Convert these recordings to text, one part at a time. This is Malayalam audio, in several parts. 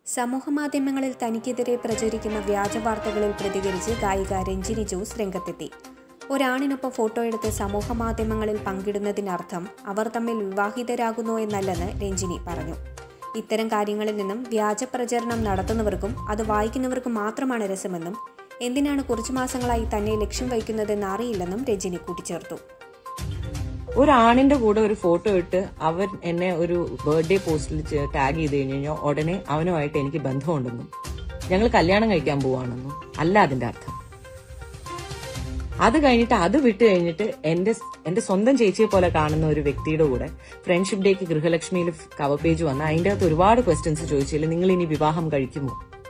സമൂഹമാധ്യമങ്ങളിൽ തനിക്കെതിരെ പ്രചരിക്കുന്ന വ്യാജ വാർത്തകളിൽ പ്രതികരിച്ച് ഗായിക രഞ്ജിനി ജോസ് രംഗത്തെത്തി ഒരാണിനൊപ്പം ഫോട്ടോ എടുത്ത് സമൂഹമാധ്യമങ്ങളിൽ പങ്കിടുന്നതിനർത്ഥം അവർ തമ്മിൽ വിവാഹിതരാകുന്നു എന്നല്ലെന്ന് രഞ്ജിനി പറഞ്ഞു ഇത്തരം കാര്യങ്ങളിൽ നിന്നും വ്യാജ പ്രചരണം നടത്തുന്നവർക്കും അത് വായിക്കുന്നവർക്കും മാത്രമാണ് രസമെന്നും എന്തിനാണ് കുറച്ചു മാസങ്ങളായി തന്നെ ലക്ഷ്യം വയ്ക്കുന്നതെന്ന് അറിയില്ലെന്നും രഞ്ജിനി കൂട്ടിച്ചേർത്തു ഒരാണിന്റെ കൂടെ ഒരു ഫോട്ടോ ഇട്ട് അവൻ എന്നെ ഒരു ബർത്ത്ഡേ പോസ്റ്റിൽ ടാഗ് ചെയ്ത് കഴിഞ്ഞ് കഴിഞ്ഞാൽ ഉടനെ അവനുമായിട്ട് എനിക്ക് ബന്ധമുണ്ടെന്നും ഞങ്ങൾ കല്യാണം കഴിക്കാൻ പോവാണെന്നും അല്ല അതിന്റെ അർത്ഥം അത് കഴിഞ്ഞിട്ട് അത് വിട്ട് കഴിഞ്ഞിട്ട് എന്റെ എന്റെ സ്വന്തം ചേച്ചിയെ പോലെ കാണുന്ന ഒരു വ്യക്തിയുടെ കൂടെ ഫ്രണ്ട്ഷിപ്പ് ഡേക്ക് ഗൃഹലക്ഷ്മിയിൽ കവർ പേജ് വന്ന് അതിന്റെ അകത്ത് ഒരുപാട് ക്വസ്റ്റ്യൻസ് ചോദിച്ചില്ല നിങ്ങൾ ഇനി വിവാഹം കഴിക്കുമോ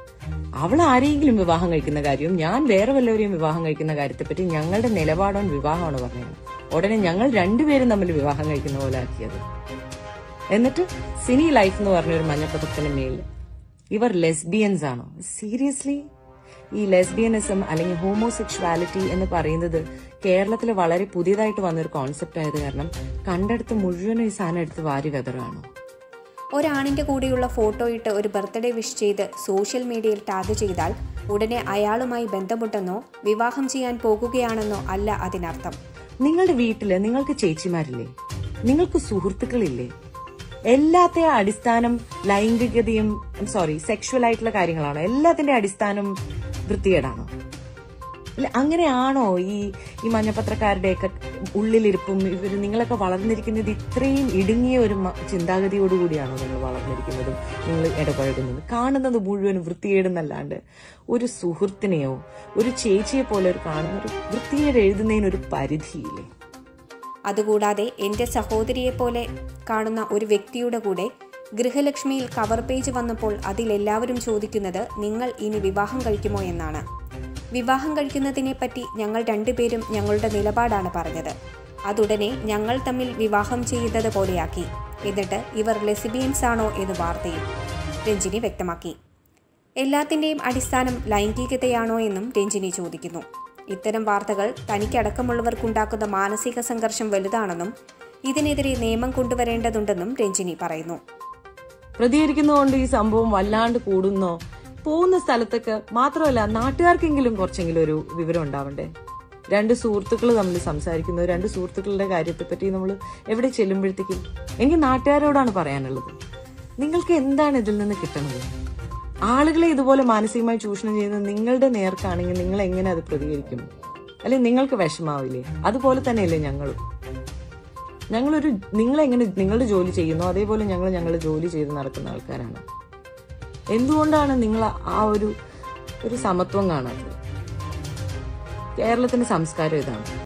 അവൾ ആരെങ്കിലും വിവാഹം കഴിക്കുന്ന കാര്യവും ഞാൻ വേറെ വല്ലവരെയും വിവാഹം കഴിക്കുന്ന കാര്യത്തെപ്പറ്റി ഞങ്ങളുടെ നിലപാടോൺ വിവാഹമാണ് പറഞ്ഞത് ഉടനെ ഞങ്ങൾ രണ്ടുപേരും തമ്മിൽ വിവാഹം കഴിക്കുന്ന പോലെ ആക്കിയത് എന്നിട്ട് സിനി ലൈഫ് എന്ന് പറഞ്ഞ ഒരു മഞ്ഞപ്പത്രത്തിന് മേലിൽ ഇവർ ലെസ്ബിയൻസ് ആണോ സീരിയസ്ലി ഈ ലെസ്ബിയനിസം അല്ലെങ്കിൽ ഹോമോസെക്ഷുവാലിറ്റി എന്ന് പറയുന്നത് കേരളത്തിൽ വളരെ പുതിയതായിട്ട് വന്നൊരു കോൺസെപ്റ്റ് ആയത് കാരണം കണ്ടെടുത്ത് മുഴുവനും ഈ സാധനം എടുത്ത് വാരി വെതറാണോ ഒരാണിന്റെ കൂടെയുള്ള ഫോട്ടോ ഇട്ട് ഒരു ബർത്ത്ഡേ വിഷ് ചെയ്ത് സോഷ്യൽ മീഡിയയിൽ ടാഗ് ചെയ്താൽ ഉടനെ അയാളുമായി ബന്ധമുണ്ടെന്നോ വിവാഹം ചെയ്യാൻ പോകുകയാണെന്നോ അല്ല അതിനർത്ഥം നിങ്ങളുടെ വീട്ടില് നിങ്ങൾക്ക് ചേച്ചിമാരില്ലേ നിങ്ങൾക്ക് സുഹൃത്തുക്കളില്ലേ എല്ലാത്തെയും അടിസ്ഥാനം ലൈംഗികതയും സോറി സെക്ഷുവൽ ആയിട്ടുള്ള കാര്യങ്ങളാണോ എല്ലാത്തിന്റെ അടിസ്ഥാനം വൃത്തികേടാണോ ഇല്ല അങ്ങനെയാണോ ഈ ഈ മഞ്ഞപത്രക്കാരുടെയൊക്കെ ഉള്ളിലിരിപ്പും ഇവർ നിങ്ങളൊക്കെ വളർന്നിരിക്കുന്നത് ഇത്രയും ഇടുങ്ങിയ ഒരു മ- ചിന്താഗതിയോടുകൂടിയാണോ നിങ്ങൾ വളർന്നിരിക്കുന്നതും നിങ്ങൾ ഇടപഴകുന്നത് കാണുന്നത് മുഴുവൻ വൃത്തികേടെന്നല്ലാണ്ട് ഒരു സുഹൃത്തിനെയോ ഒരു ചേച്ചിയെ പോലെ ഒരു കാണുന്ന ഒരു വൃത്തികേട് എഴുതുന്നതിനൊരു പരിധിയില്ലേ അതുകൂടാതെ എൻ്റെ സഹോദരിയെപ്പോലെ കാണുന്ന ഒരു വ്യക്തിയുടെ കൂടെ ഗൃഹലക്ഷ്മിയിൽ കവർ പേജ് വന്നപ്പോൾ അതിലെല്ലാവരും ചോദിക്കുന്നത് നിങ്ങൾ ഇനി വിവാഹം കഴിക്കുമോ എന്നാണ് വിവാഹം കഴിക്കുന്നതിനെപ്പറ്റി ഞങ്ങൾ രണ്ടുപേരും ഞങ്ങളുടെ നിലപാടാണ് പറഞ്ഞത് അതുടനെ ഞങ്ങൾ തമ്മിൽ വിവാഹം ചെയ്യുന്നത് പോലെയാക്കി എന്നിട്ട് ഇവർ ലെസിബിയൻസ് ആണോ എന്ന് വാർത്തയും രഞ്ജിനി വ്യക്തമാക്കി എല്ലാത്തിൻ്റെയും അടിസ്ഥാനം ലൈംഗികതയാണോ എന്നും രഞ്ജിനി ചോദിക്കുന്നു ഇത്തരം വാർത്തകൾ തനിക്കടക്കമുള്ളവർക്കുണ്ടാക്കുന്ന മാനസിക സംഘർഷം വലുതാണെന്നും ഇതിനെതിരെ നിയമം കൊണ്ടുവരേണ്ടതുണ്ടെന്നും രഞ്ജിനി പറയുന്നു പ്രതികരിക്കുന്നതുകൊണ്ട് ഈ സംഭവം വല്ലാണ്ട് കൂടുന്നോ പോകുന്ന സ്ഥലത്തൊക്കെ മാത്രമല്ല നാട്ടുകാർക്കെങ്കിലും കുറച്ചെങ്കിലും ഒരു വിവരം ഉണ്ടാവണ്ടേ രണ്ട് സുഹൃത്തുക്കൾ തമ്മിൽ സംസാരിക്കുന്നു രണ്ട് സുഹൃത്തുക്കളുടെ കാര്യത്തെപ്പറ്റി നമ്മൾ എവിടെ ചെല്ലുമ്പോഴത്തേക്കും എനിക്ക് നാട്ടുകാരോടാണ് പറയാനുള്ളത് നിങ്ങൾക്ക് എന്താണ് ഇതിൽ നിന്ന് കിട്ടുന്നത് ആളുകളെ ഇതുപോലെ മാനസികമായി ചൂഷണം ചെയ്യുന്നത് നിങ്ങളുടെ നേർക്കാണെങ്കിൽ നിങ്ങൾ എങ്ങനെ അത് പ്രതികരിക്കും അല്ലെങ്കിൽ നിങ്ങൾക്ക് വിഷമാവില്ലേ അതുപോലെ തന്നെയല്ലേ ഞങ്ങളും ഞങ്ങളൊരു നിങ്ങളെങ്ങനെ നിങ്ങളുടെ ജോലി ചെയ്യുന്നു അതേപോലെ ഞങ്ങൾ ഞങ്ങളുടെ ജോലി ചെയ്ത് നടക്കുന്ന ആൾക്കാരാണ് എന്തുകൊണ്ടാണ് നിങ്ങൾ ആ ഒരു ഒരു സമത്വം കാണാത്തത് കേരളത്തിന്റെ സംസ്കാരം ഇതാണ്